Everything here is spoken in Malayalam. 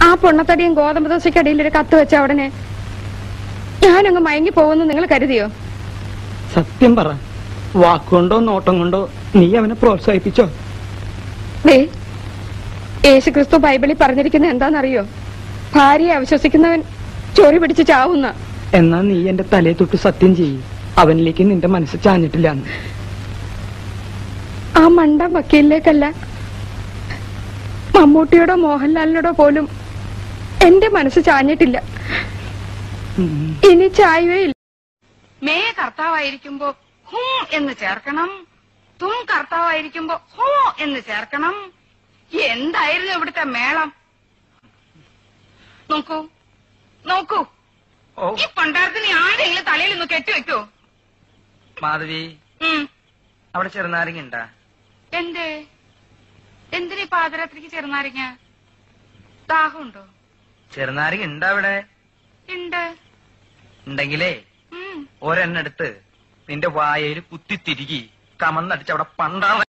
ആ പൊണ്ണത്തടിയും ഗോതമ്പ് ദോശയ്ക്കടിയിൽ ഒരു കത്ത് വെച്ച ഉടനെ ഞാനങ്ങ് മയങ്ങി പോകുമെന്ന് നിങ്ങൾ കരുതിയോ സത്യം പറ വാക്കുകൊണ്ടോ നോട്ടം കൊണ്ടോ നീ അവനെ പ്രോത്സാഹിപ്പിച്ചോ ദേ യേശുക്രിസ്തു ബൈബിളിൽ പറഞ്ഞിരിക്കുന്നത് എന്താണെന്നറിയോ ഭാര്യയെ അവിശ്വസിക്കുന്നവൻ ചൊറി പിടിച്ച് ചാവുന്ന എന്നാ നീ എന്റെ തലയെ തൊട്ട് സത്യം ചെയ്യ് അവനിലേക്ക് നിന്റെ മനസ്സ് ചാഞ്ഞിട്ടില്ല ആ മണ്ട വക്കീലിലേക്കല്ല മമ്മൂട്ടിയോടോ മോഹൻലാലിനോടോ പോലും എന്റെ മനസ്സ് ചാഞ്ഞിട്ടില്ല ഇനി ചായവേ മേ കർത്താവായിരിക്കുമ്പോ ഹും എന്ന് ചേർക്കണം തും കർത്താവായിരിക്കുമ്പോ ഹോ എന്ന് ചേർക്കണം എന്തായിരുന്നു ഇവിടുത്തെ മേളം നോക്കൂ നോക്കൂ ഈ പണ്ടാരത്തിന് ആരെങ്കിലും തലയിൽ ഒന്ന് കെട്ടിവെക്കോ മാധവി ഉം അവിടെ ചെറുനാരങ്ങ ഉണ്ടാ എന്തേ എന്തിനീ പാദരാത്രിക്ക് ചെറുനാരങ്ങ ദാഹമുണ്ടോ ചെറുനാരങ്ങ ഉണ്ടാ അവിടെ ഉണ്ട് ഉണ്ടെങ്കിലേ ഉം ഒരെണ്ണെടുത്ത് നിന്റെ വായയിൽ കുത്തി തിരികി കമന്നടിച്ച് അവിടെ പണ്ടാ